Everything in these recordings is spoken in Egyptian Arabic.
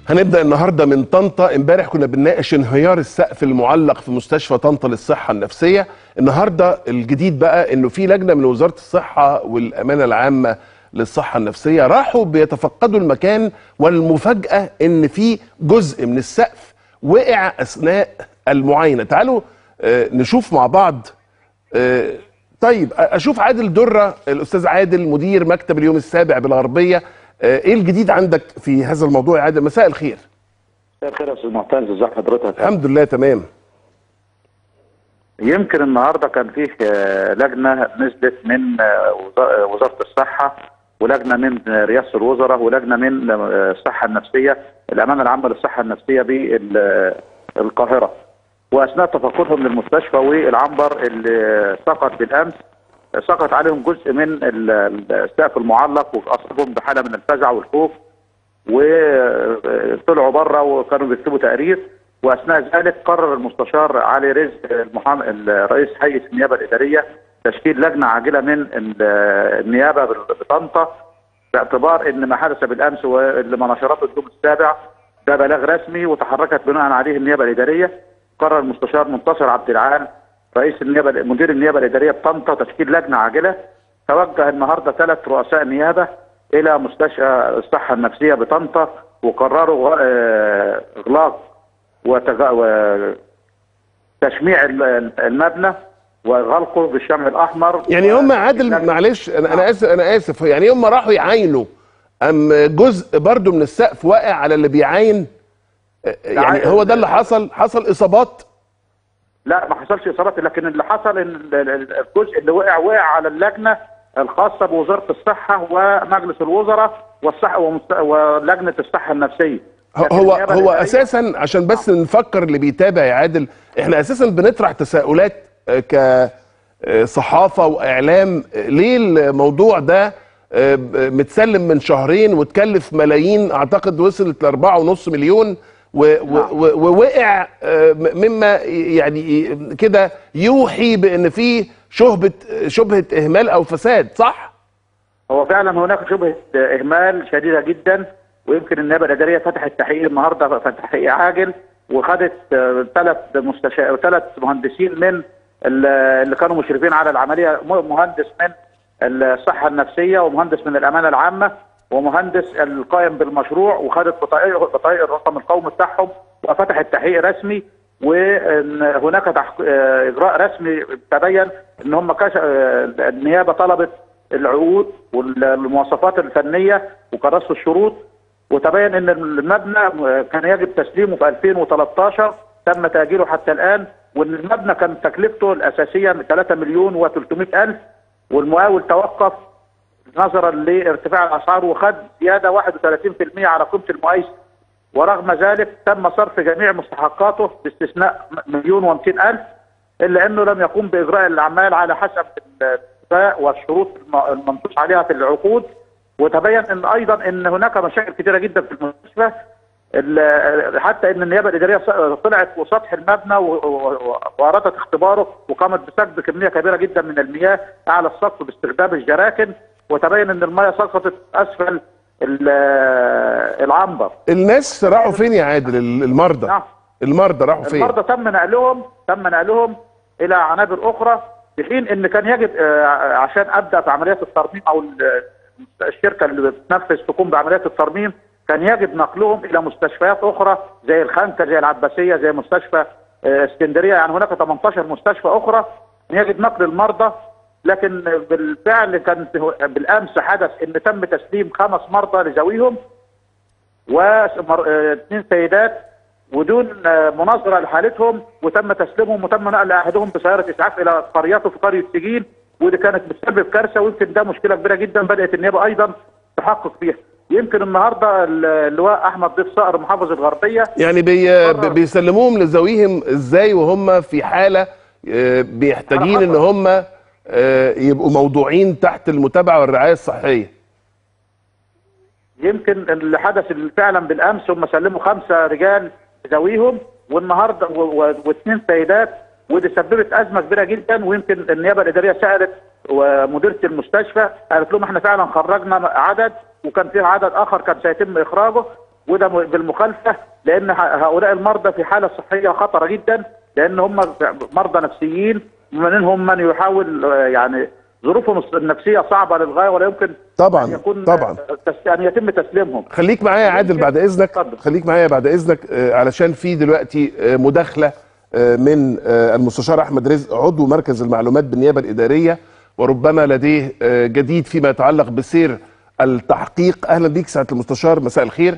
هنبدا النهارده من طنطا امبارح كنا بنناقش انهيار السقف المعلق في مستشفى طنطا للصحه النفسيه النهارده الجديد بقى انه في لجنه من وزاره الصحه والامانه العامه للصحه النفسيه راحوا بيتفقدوا المكان والمفاجاه ان في جزء من السقف وقع اثناء المعاينه تعالوا آه، نشوف مع بعض آه، طيب اشوف عادل دره الاستاذ عادل مدير مكتب اليوم السابع بالغربيه آه، ايه الجديد عندك في هذا الموضوع يا عادل مساء الخير مساء الخير يا استاذ معتز ازي حضرتك الحمد لله تمام يمكن النهارده كان فيه آه، لجنه نزلت من آه، وزا- وزاره الصحه ولجنه من آه، رئاسه الوزراء ولجنه من آه، الصحه النفسيه الامانه العامه للصحه النفسيه بالقاهره واثناء تفقدهم للمستشفى والعنبر اللي سقط بالامس آه، سقط عليهم جزء من ال- السقف المعلق واصابهم بحاله من الفزع والخوف وطلعوا بره وكانوا بيكتبوا تقرير واثناء ذلك قرر المستشار علي رزق المحام... رئيس هيئه النيابه الاداريه تشكيل لجنه عاجله من ال- النيابه بطنطا باعتبار ان ما حدث بالامس واللي ما نشرته اليوم السابع ده بلاغ رسمي وتحركت بناء عليه النيابه الاداريه قرر المستشار منتصر عبد العال رئيس النيابه مدير النيابه الاداريه بطنطا تشكيل لجنه عاجله توجه النهارده ثلاث رؤساء نيابه الى مستشفى الصحه النفسيه بطنطا وقرروا آه، اغلاق وتغ... وتشميع ال- المبنى وغلقه بالشمع الاحمر يعني هم عادل معلش انا انا اسف انا اسف يعني هم راحوا يعاينوا ام جزء برضو من السقف واقع على اللي بيعاين آه، يعني هو ده اللي حصل حصل اصابات لا ما حصلش اصابات لكن اللي حصل ان ال- ال- الجزء اللي وقع وقع على اللجنه الخاصه بوزاره الصحه ومجلس الوزراء والصحه ومست... ولجنه الصحه النفسيه لكن هو النيابة هو الإدارية- اساسا عشان بس نفكر اللي بيتابع يا عادل احنا اساسا بنطرح تساؤلات آه، كصحافه واعلام آه، ليه الموضوع ده آه، ب- متسلم من شهرين وتكلف ملايين اعتقد وصلت لأربعة ونص مليون و- و- و- ووقع آه، م- مما يعني كده يوحي بان في شبهه شبهه اهمال او فساد صح؟ هو فعلا هناك شبهه اهمال شديده جدا ويمكن النيابه الاداريه فتحت تحقيق النهارده فتح تحقيق عاجل وخدت ثلاث مستشار ثلاث مهندسين من ال- اللي كانوا مشرفين على العمليه م- مهندس من الصحه النفسيه ومهندس من الامانه العامه ومهندس القائم بالمشروع وخدت بطايق بطايق الرقم القومي بتاعهم وفتحت تحقيق رسمي وان هناك تحق... آه، اجراء رسمي تبين ان هم كش... آه، النيابه طلبت العقود والمواصفات الفنيه وكراسه الشروط وتبين ان المبنى آه، كان يجب تسليمه في 2013 تم تاجيله حتى الان وان المبنى كان تكلفته الاساسيه 3 مليون و300 الف والمقاول توقف نظرا لارتفاع الاسعار وخد زياده 31% على قيمه المقايسه ورغم ذلك تم صرف جميع مستحقاته باستثناء مليون ومئتين ألف إلا أنه لم يقوم بإجراء الأعمال على حسب الاتفاق والشروط الم- المنصوص عليها في العقود وتبين أن أيضا أن هناك مشاكل كثيرة جدا في المستشفى ال- حتى ان النيابه الاداريه ص- طلعت فوق سطح المبنى و- و- وارادت اختباره وقامت بسكب كميه كبيره جدا من المياه اعلى السقف باستخدام الجراكن وتبين ان المياه سقطت اسفل ال- العنبر الناس راحوا فين يا عادل المرضى نعم. المرضى راحوا فين المرضى تم نقلهم تم نقلهم الى عنابر اخرى في حين ان كان يجب آه، عشان ابدا في عمليات الترميم او ال- الشركه اللي بتنفذ تقوم بعمليات الترميم كان يجب نقلهم الى مستشفيات اخرى زي الخنكه زي العباسيه زي مستشفى آه، اسكندريه يعني هناك 18 مستشفى اخرى يجب نقل المرضى لكن بالفعل كان بالامس حدث ان تم تسليم خمس مرضى لذويهم واثنين سيدات ودون آه، مناظره لحالتهم وتم تسليمهم وتم نقل احدهم بسياره اسعاف الى قريته في قريه سجين ودي كانت بتسبب كارثه ويمكن ده مشكله كبيره جدا بدات النيابه ايضا تحقق فيها يمكن النهارده اللواء احمد ضيف صقر محافظ الغربيه يعني بي قرر. بيسلموهم لذويهم ازاي وهم في حاله آه، بيحتاجين على ان حسب. هم آه، يبقوا موضوعين تحت المتابعه والرعايه الصحيه يمكن اللي حدث فعلا بالامس هم سلموا خمسه رجال ذويهم والنهارده و- و- واثنين سيدات ودي سببت ازمه كبيره جدا ويمكن النيابه الاداريه سالت ومديره المستشفى قالت لهم احنا فعلا خرجنا عدد وكان في عدد اخر كان سيتم اخراجه وده م- بالمخالفه لان ه- هؤلاء المرضى في حاله صحيه خطره جدا لان هم مرضى نفسيين منهم من يحاول آه، يعني ظروفهم النفسيه صعبه للغايه ولا يمكن طبعا ان يكون طبعا تس- ان يتم تسليمهم خليك معايا يا عادل بعد اذنك اتفضل. خليك معايا بعد اذنك آه، علشان في دلوقتي آه، مداخله آه، من آه، المستشار احمد رزق عضو مركز المعلومات بالنيابه الاداريه وربما لديه آه، جديد فيما يتعلق بسير التحقيق اهلا بيك سعاده المستشار مساء الخير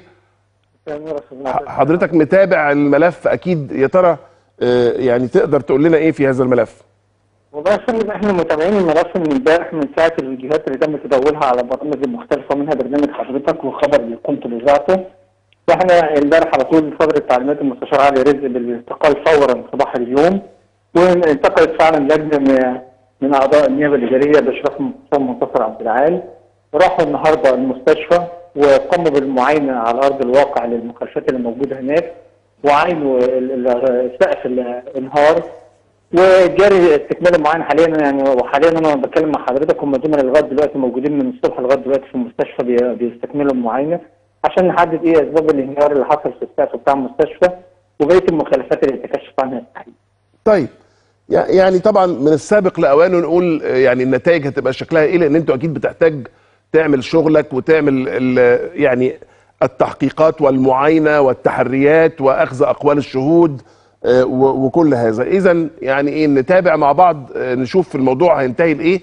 ح- حضرتك متابع الملف اكيد يا ترى آه، يعني تقدر تقول لنا ايه في هذا الملف والله يا فندم احنا متابعين الملف من امبارح من ساعه الفيديوهات اللي تم تداولها على برامج مختلفه منها برنامج حضرتك وخبر اللي قمت باذاعته واحنا امبارح على طول صدر تعليمات المستشار علي رزق بالانتقال فورا صباح اليوم وانتقلت فعلا لجنه من- من اعضاء النيابه الاداريه باشراف المستشار منتصر عبد العال راحوا النهارده المستشفى وقاموا بالمعاينه على ارض الواقع للمخالفات اللي موجوده هناك وعاينوا ال- ال- سقف الانهار وجاري استكمال المعاينه حاليا يعني وحاليا انا بتكلم مع حضرتك هم دول لغايه دلوقتي موجودين من الصبح لغايه دلوقتي في المستشفى بي- بيستكملوا المعاينه عشان نحدد ايه اسباب الانهيار اللي حصل في السقف بتاع المستشفى وبقيه المخالفات اللي تكشف عنها التحقيق. طيب يع- يعني طبعا من السابق لاوانه نقول آه، يعني النتائج هتبقى شكلها ايه لان انتوا اكيد بتحتاج تعمل شغلك وتعمل ال- يعني التحقيقات والمعاينه والتحريات واخذ اقوال الشهود آه، و- وكل هذا اذا يعني ايه نتابع مع بعض آه، نشوف الموضوع هينتهي لايه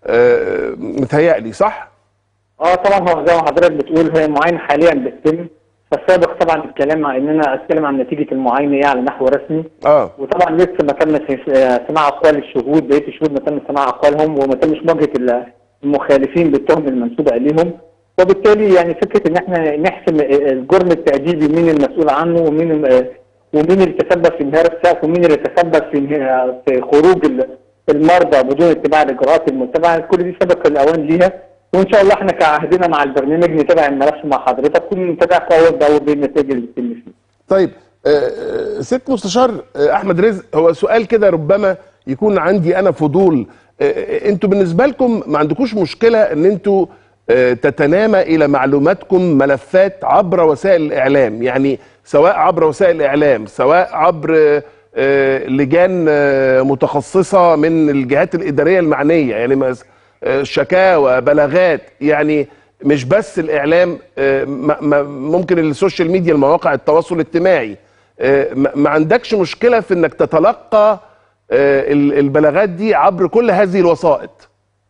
آه، متهيألي صح اه طبعا هو زي ما حضرتك بتقول هي معاينه حاليا بتتم فالسابق طبعا الكلام عن ان انا اتكلم عن نتيجه المعاينه ايه على نحو رسمي اه وطبعا لسه ما تم سماع اقوال الشهود بقيه الشهود ما تم سماع اقوالهم وما تمش مواجهه ال- المخالفين بالتهم المنسوبه اليهم وبالتالي يعني فكره ان احنا نحسم الجرم التاديبي مين المسؤول عنه ومين ال- ومين اللي تسبب في انهيار السقف ومين اللي تسبب في انه- في خروج ال- المرضى بدون اتباع الاجراءات المتبعه كل دي سبق الاوان ليها وان شاء الله احنا كعهدنا مع البرنامج نتابع الملف مع حضرتك ونتابع اول باول بالنتائج اللي بتتم فيه. طيب آه، آه، ست مستشار آه، احمد رزق هو سؤال كده ربما يكون عندي انا فضول آه، آه، انتوا بالنسبه لكم ما عندكوش مشكله ان انتوا آه، تتنامى الى معلوماتكم ملفات عبر وسائل الاعلام يعني سواء عبر وسائل الاعلام سواء عبر آه، آه، لجان آه، متخصصه من الجهات الاداريه المعنيه يعني مس- آه، شكاوى بلاغات يعني مش بس الاعلام آه، ما- ما- ممكن السوشيال ميديا المواقع التواصل الاجتماعي آه، ما ما عندكش مشكله في انك تتلقى آه، ال- البلاغات دي عبر كل هذه الوسائط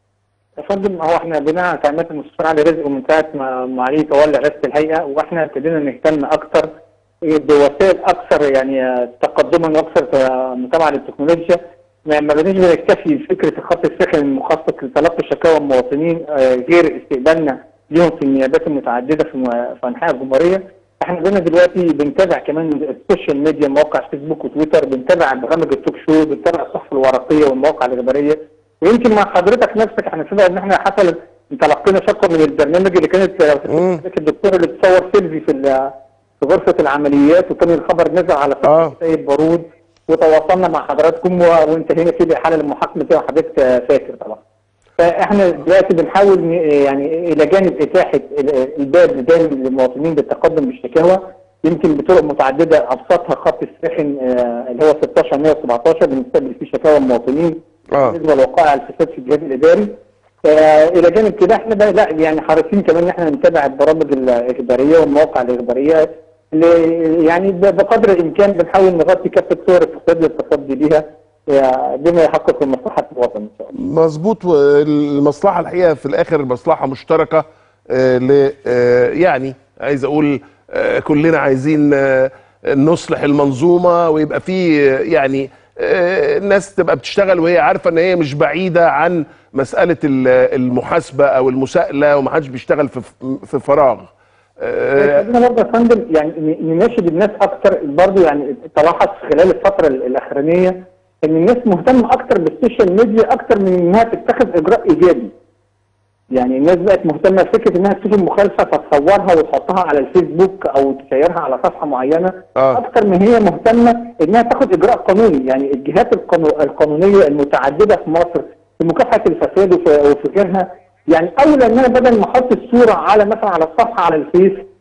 يا فندم هو احنا بناء على تعليمات المستشار علي رزق ومن ساعه ما ما علي تولى رئاسه الهيئه واحنا ابتدينا نهتم اكثر بوسائل اكثر يعني تقدما واكثر متابعه للتكنولوجيا ما ما بنيش بنكتفي بفكره الخط الساخن المخصص لتلقي شكاوى المواطنين آه، غير استقبالنا ليهم في النيابات المتعدده في م- في انحاء الجمهوريه احنا بقينا دلوقتي بنتابع كمان السوشيال ميديا مواقع فيسبوك وتويتر بنتابع برامج التوك شو بنتابع الصحف الورقيه والمواقع الاخباريه ويمكن مع حضرتك نفسك احنا سبق ان احنا حصل تلقينا شكوى من البرنامج اللي كانت لو مم. تفتكر الدكتور اللي بتصور سيلفي في ال- في غرفه العمليات وكان الخبر نزل على آه. صفحه سيد بارود وتواصلنا مع حضراتكم و- وانتهينا فيه بحاله المحاكمه زي ما حضرتك آه، فاكر طبعا. فاحنا دلوقتي بنحاول ن- يعني الى جانب اتاحه ال- الباب دايما للمواطنين بالتقدم بالشكاوى يمكن بطرق متعدده ابسطها خط الساخن آه، اللي هو 16 117 بنستقبل فيه شكاوى المواطنين اه بالنسبه لوقائع الفساد في الجهاز الاداري آه، الى جانب كده احنا بقى لا يعني حريصين كمان ان احنا نتابع البرامج الاخباريه والمواقع الاخباريه اللي يعني ب- بقدر الامكان بنحاول نغطي كافه صور الفساد للتصدي بيها آه، بما يحقق مصلحه الوطن ان شاء الله. مظبوط والمصلحه الحقيقه في الاخر مصلحه مشتركه آه، ل آه، يعني عايز اقول آه، كلنا عايزين آه، نصلح المنظومه ويبقى في آه، يعني آه، الناس تبقى بتشتغل وهي عارفه ان هي مش بعيده عن مساله ال- المحاسبه او المساءله ومحدش بيشتغل في في فراغ آه، خلينا برضه يا فندم يعني ن- نناشد الناس اكتر برضه يعني تلاحظ خلال الفتره ال- الاخرانيه ان الناس مهتمه اكتر بالسوشيال ميديا اكتر من انها تتخذ اجراء ايجابي. يعني الناس بقت مهتمه بفكره انها تشوف المخالفه فتصورها وتحطها على الفيسبوك او تشيرها على صفحه معينه آه. اكتر ما هي مهتمه انها تاخد اجراء قانوني يعني الجهات القانو- القانونيه المتعدده في مصر في مكافحه الفساد وفي وفي غيرها يعني اولى ان انا بدل ما احط الصوره على مثلا على الصفحه على الفيس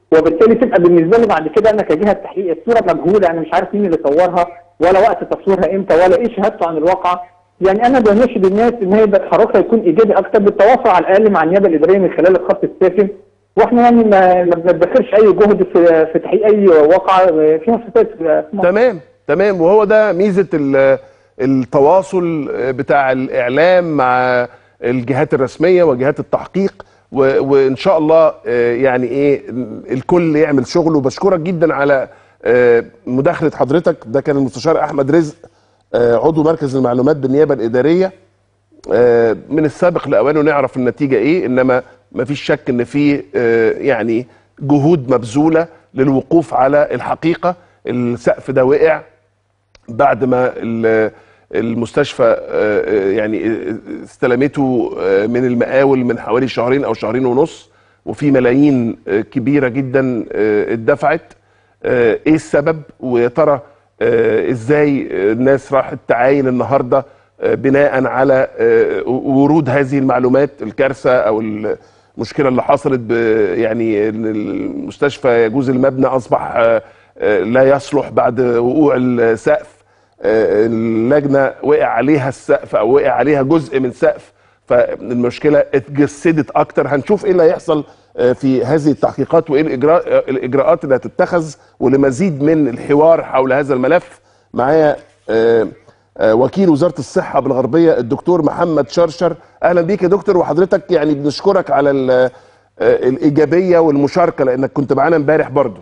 وبالتالي تبقى بالنسبه لي بعد كده انا كجهه تحقيق الصوره مجهوله انا مش عارف مين اللي صورها ولا وقت تصويرها امتى ولا ايه شهادته عن الواقعه يعني انا بناشد الناس ان هي يبقى تحركها يكون ايجابي اكتر بالتواصل على الاقل مع النيابه الاداريه من خلال الخط الساكن واحنا يعني ما ما بندخرش اي جهد في في تحقيق اي واقعه فيها فساد في مصر. تمام تمام وهو ده ميزه ال- التواصل بتاع الاعلام مع الجهات الرسميه وجهات التحقيق و- وان شاء الله آه، يعني ايه الكل يعمل شغله بشكرك جدا على آه، مداخله حضرتك ده كان المستشار احمد رزق آه، عضو مركز المعلومات بالنيابه الاداريه آه، من السابق لاوانه نعرف النتيجه ايه انما ما فيش شك ان في آه، يعني جهود مبذوله للوقوف على الحقيقه السقف ده وقع بعد ما ال- المستشفى آه، آه، يعني آه، استلمته آه، من المقاول من حوالي شهرين او شهرين ونص وفي ملايين آه، كبيره جدا آه، اتدفعت آه، ايه السبب ويا ترى آه، ازاي الناس راحت تعاين النهارده آه، بناء على آه، ورود هذه المعلومات الكارثه او المشكله اللي حصلت ب- يعني إن المستشفى يجوز المبنى اصبح آه، آه، لا يصلح بعد وقوع السقف آه، اللجنه وقع عليها السقف او وقع عليها جزء من سقف فالمشكله اتجسدت اكتر هنشوف ايه اللي هيحصل آه، في هذه التحقيقات وايه الإجراء آه، الاجراءات اللي هتتخذ ولمزيد من الحوار حول هذا الملف معايا آه، آه، وكيل وزاره الصحه بالغربيه الدكتور محمد شرشر اهلا بيك يا دكتور وحضرتك يعني بنشكرك على ال- آه، الايجابيه والمشاركه لانك كنت معانا امبارح برضو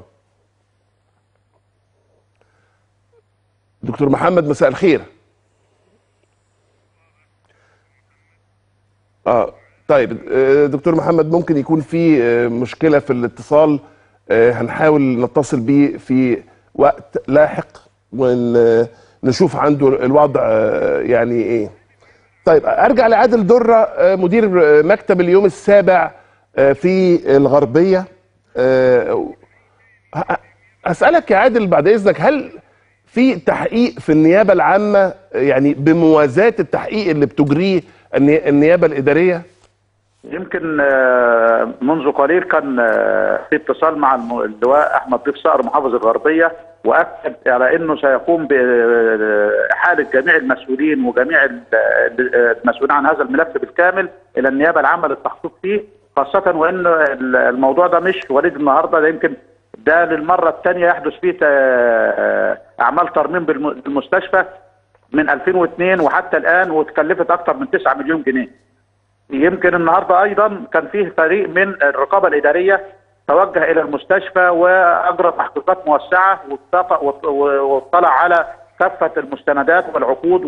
دكتور محمد مساء الخير اه طيب آه، دكتور محمد ممكن يكون في آه، مشكله في الاتصال آه، هنحاول نتصل بيه في وقت لاحق ونشوف عنده الوضع آه، يعني ايه طيب ارجع لعادل دره آه، مدير آه، مكتب اليوم السابع آه، في الغربيه آه، ه- اسالك يا عادل بعد اذنك هل في تحقيق في النيابه العامه يعني بموازاه التحقيق اللي بتجريه الني- النيابه الاداريه يمكن آه، منذ قليل كان آه، في اتصال مع الم- اللواء احمد ضيف صقر محافظ الغربيه واكد على انه سيقوم باحاله جميع المسؤولين وجميع ال- ال- المسؤولين عن هذا الملف بالكامل الى النيابه العامه للتحقيق فيه خاصه وان ال- الموضوع ده مش وليد النهارده ده يمكن ده للمره الثانيه يحدث فيه آه، اعمال ترميم بالم- بالمستشفى من 2002 وحتى الان وتكلفت اكثر من 9 مليون جنيه. يمكن النهارده ايضا كان فيه فريق من الرقابه الاداريه توجه الى المستشفى واجرى تحقيقات موسعه واتفق وات- واطلع على كافه المستندات والعقود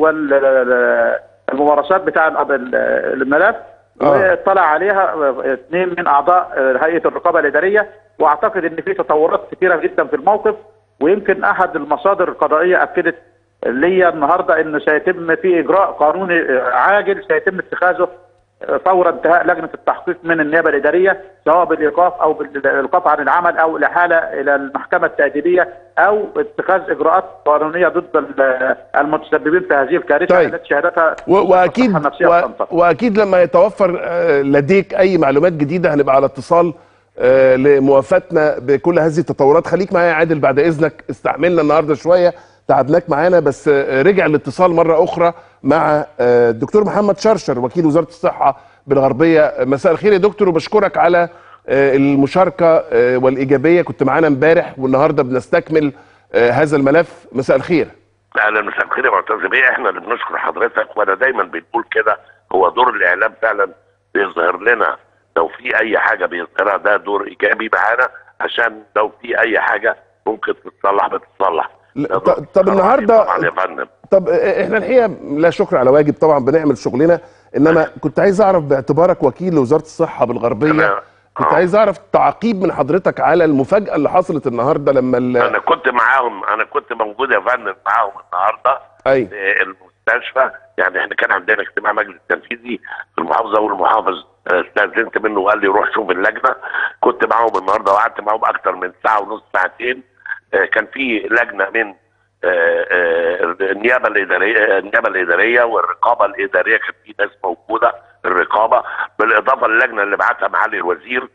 والممارسات بتاع ال- ال- الملف آه. واطلع عليها اثنين من اعضاء هيئه الرقابه الاداريه واعتقد ان في تطورات كثيره جدا في الموقف ويمكن احد المصادر القضائيه اكدت ليا النهارده ان سيتم في اجراء قانوني عاجل سيتم اتخاذه فور انتهاء لجنه التحقيق من النيابه الاداريه سواء بالايقاف او بالايقاف عن العمل او الاحاله الى المحكمه التاديبيه او اتخاذ اجراءات قانونيه ضد ال- المتسببين في هذه الكارثه طيب. التي شهدتها و- واكيد الصحة النفسية و- في طنطا. واكيد لما يتوفر آه، لديك اي معلومات جديده هنبقى على اتصال آه، لموافاتنا بكل هذه التطورات خليك معايا يا عادل بعد اذنك استحملنا النهارده شويه تعبناك معانا بس آه، رجع الاتصال مره اخرى مع آه، الدكتور محمد شرشر وكيل وزاره الصحه بالغربيه مساء الخير يا دكتور وبشكرك على آه، المشاركه آه، والايجابيه كنت معانا امبارح والنهارده بنستكمل آه، هذا الملف مساء الخير اهلا مساء الخير يا معتز بيه احنا اللي بنشكر حضرتك وانا دايما بنقول كده هو دور الاعلام فعلا بيظهر لنا لو في اي حاجه بيظهرها ده دور ايجابي معانا عشان لو في اي حاجه ممكن تتصلح بتتصلح لا، ده ط- دور طب محترم النهاردة- طبعا يا فندم طب احنا الحقيقه لا شكر على واجب طبعا بنعمل شغلنا انما كنت عايز اعرف باعتبارك وكيل لوزاره الصحه بالغربيه تمام. كنت آه. عايز اعرف تعقيب من حضرتك على المفاجاه اللي حصلت النهارده لما ال... انا كنت معاهم انا كنت موجود يا فندم معاهم النهارده اي في المستشفى يعني احنا كان عندنا اجتماع مجلس تنفيذي في المحافظه والمحافظ آه، استاذنت منه وقال لي روح شوف اللجنه كنت معاهم النهارده وقعدت معاهم اكتر من ساعه ونص ساعتين آه، كان في لجنه من آه، آه، النيابه الاداريه النيابه الاداريه والرقابه الاداريه كان في ناس موجوده الرقابه بالاضافه للجنه اللي بعتها معالي الوزير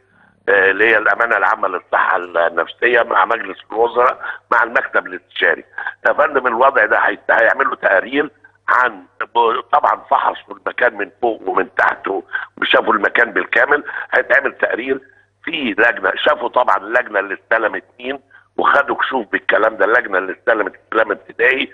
آه، اللي هي الامانه العامه للصحه النفسيه مع مجلس الوزراء مع المكتب الاستشاري. يا فندم الوضع ده هي- هيعملوا تقارير عن ب- طبعا فحصوا المكان من فوق ومن تحت وشافوا المكان بالكامل هيتعمل تقرير في لجنه شافوا طبعا اللجنه اللي استلمت مين وخدوا كشوف بالكلام ده اللجنه اللي استلمت استلام ابتدائي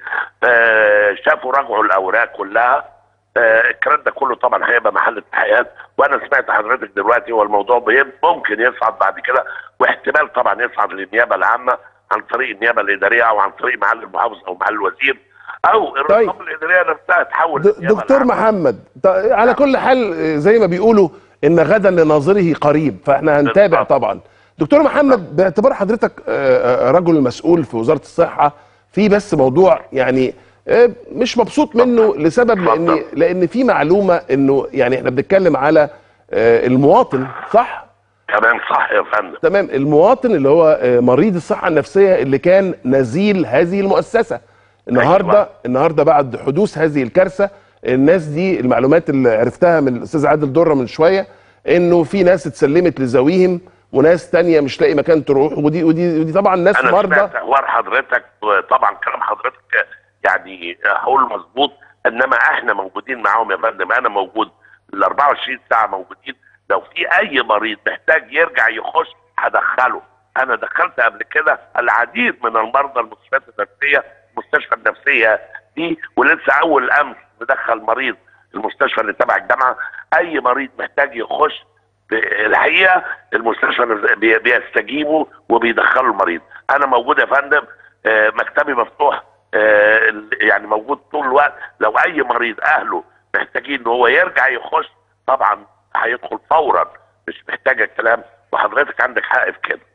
آه شافوا راجعوا الاوراق كلها آه الكلام ده كله طبعا هيبقى محل التحقيقات وانا سمعت حضرتك دلوقتي هو الموضوع بي- ممكن يصعد بعد كده واحتمال طبعا يصعد للنيابه العامه عن طريق النيابه الاداريه او عن طريق معالي المحافظ او معالي الوزير او الرقابه الاداريه نفسها تحول د- للنيابة دكتور العامة. محمد ط- على كل حال آه، زي ما بيقولوا ان غدا لناظره قريب فاحنا هنتابع بالضبط. طبعا دكتور محمد باعتبار حضرتك آه، آه، رجل مسؤول في وزاره الصحه في بس موضوع يعني آه، مش مبسوط منه لسبب لان اتفضل. لان في معلومه انه يعني احنا بنتكلم على آه، المواطن صح تمام صح يا فندم تمام المواطن اللي هو آه، مريض الصحه النفسيه اللي كان نزيل هذه المؤسسه النهارده أيوة. النهارده بعد حدوث هذه الكارثه الناس دي المعلومات اللي عرفتها من الاستاذ عادل دره من شويه انه في ناس اتسلمت لذويهم وناس تانية مش لاقي مكان تروح ودي ودي ودي طبعا ناس انا مرضى سمعت حوار حضرتك طبعا كلام حضرتك يعني هقول مظبوط انما احنا موجودين معاهم يا فندم انا موجود ال 24 ساعه موجودين لو في اي مريض محتاج يرجع يخش هدخله انا دخلت قبل كده العديد من المرضى المستشفيات النفسيه المستشفى النفسيه دي ولسه اول امس مدخل مريض المستشفى اللي تبع الجامعه اي مريض محتاج يخش الحقيقه المستشفى بي- بيستجيبوا وبيدخلوا المريض انا موجود يا فندم آه، مكتبي مفتوح آه، ال- يعني موجود طول الوقت لو اي مريض اهله محتاجين ان هو يرجع يخش طبعا هيدخل فورا مش محتاج الكلام وحضرتك عندك حق في كده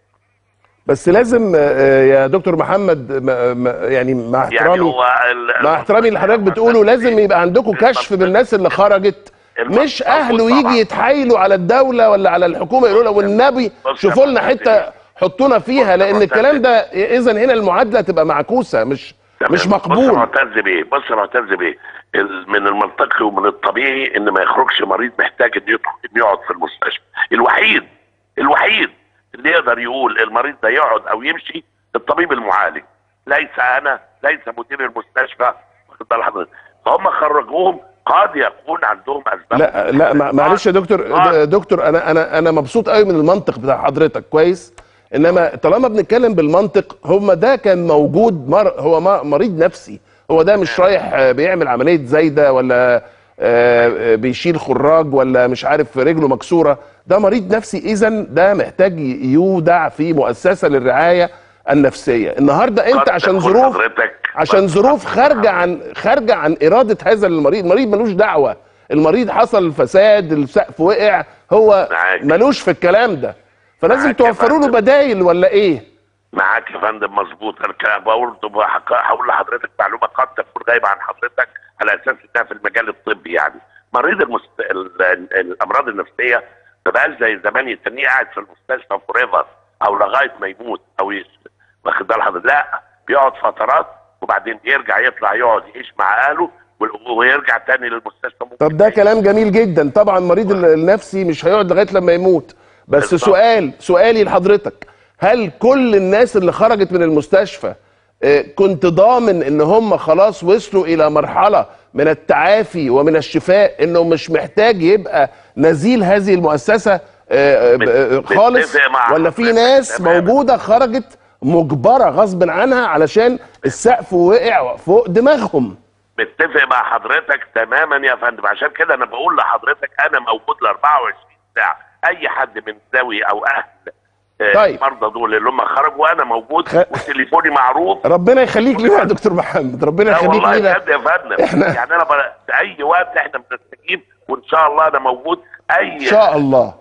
بس لازم آه، يا دكتور محمد ما- ما- يعني مع يعني احترامي هو ال- مع احترامي اللي حضرتك بتقوله لازم يبقى عندكم كشف بالناس اللي خرجت مش اهله طبعاً. يجي يتحايلوا على الدوله ولا على الحكومه يقولوا له والنبي بص شوفوا يا لنا معتز حته بيه. حطونا فيها بص يا لان معتز الكلام ده اذا هنا المعادله تبقى معكوسه مش تمام. مش بص يا مقبول معتز بيه بص يا معتز بيه ال- من المنطقي ومن الطبيعي ان ما يخرجش مريض محتاج انه يدخل انه يقعد في المستشفى الوحيد الوحيد اللي يقدر يقول المريض ده يقعد او يمشي الطبيب المعالج ليس انا ليس مدير المستشفى واخد بال حضرتك فهم خرجوهم قد يكون عندهم اسباب لا لا مع- معلش يا دكتور آه. دكتور انا انا انا مبسوط قوي من المنطق بتاع حضرتك كويس انما طالما بنتكلم بالمنطق هم ده كان موجود مر هو ما- مريض نفسي هو ده مش رايح آه، بيعمل عمليه زايده ولا آه، آه، بيشيل خراج ولا مش عارف رجله مكسوره ده مريض نفسي اذا ده محتاج يودع في مؤسسه للرعايه النفسيه النهارده انت قد عشان تكون ظروف حضرتك عشان ظروف خارجه عن خارجه عن اراده هذا المريض المريض ملوش دعوه المريض حصل فساد السقف وقع هو معاك. ملوش في الكلام ده فلازم معاك يا توفروا له فندم. بدايل ولا ايه معاك يا فندم مظبوط انا كده بقول هقول لحضرتك معلومه قد تكون غايبه عن حضرتك على اساس انها في المجال الطبي يعني مريض المست... ال... ال- الامراض النفسيه ما بقاش زي زمان يتنيه قاعد في المستشفى فور او لغايه ما يموت او يش... واخد بال حضرتك لا بيقعد فترات وبعدين يرجع يطلع يقعد يعيش مع اهله و- ويرجع تاني للمستشفى ممكن طب ده كلام جميل جدا طبعا المريض ال- النفسي مش هيقعد لغايه لما يموت بس بالظبط. سؤال سؤالي لحضرتك هل كل الناس اللي خرجت من المستشفى آه، كنت ضامن ان هم خلاص وصلوا الى مرحله من التعافي ومن الشفاء انه مش محتاج يبقى نزيل هذه المؤسسه آه، آه، مت- آه، خالص متفق مع ولا في حضرتك ناس تماماً. موجوده خرجت مجبره غصب عنها علشان السقف وقع فوق دماغهم متفق مع حضرتك تماما يا فندم عشان كده انا بقول لحضرتك انا موجود ل 24 ساعه اي حد من ذوي او اهل آه، طيب. المرضى دول اللي هم خرجوا وانا موجود خ- وتليفوني معروف ربنا يخليك لينا يا دكتور محمد ربنا لا يخليك والله لينا بجد يا فندم إحنا- يعني انا بر... في اي وقت احنا بنستجيب وان شاء الله انا موجود اي ان شاء الله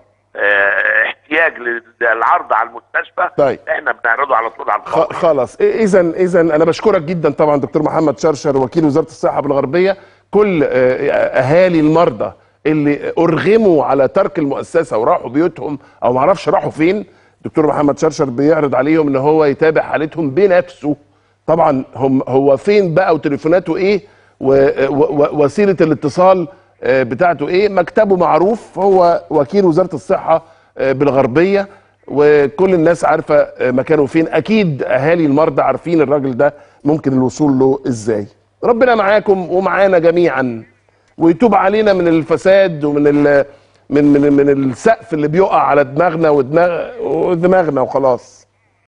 آه، احتياج للعرض على المستشفى طيب. احنا بنعرضه على طول على خ- الفور خلاص اذا اذا انا بشكرك جدا طبعا دكتور محمد شرشر وكيل وزاره الصحه بالغربيه كل آه، اهالي المرضى اللي ارغموا على ترك المؤسسه وراحوا بيوتهم او ما اعرفش راحوا فين دكتور محمد شرشر بيعرض عليهم ان هو يتابع حالتهم بنفسه طبعا هم هو فين بقى وتليفوناته ايه ووسيله الاتصال آه، بتاعته ايه مكتبه معروف هو وكيل وزاره الصحه آه، بالغربيه وكل الناس عارفه آه، مكانه فين اكيد اهالي المرضى عارفين الراجل ده ممكن الوصول له ازاي ربنا معاكم ومعانا جميعا ويتوب علينا من الفساد ومن ال من من من السقف اللي بيقع على دماغنا ودماغ ودماغنا وخلاص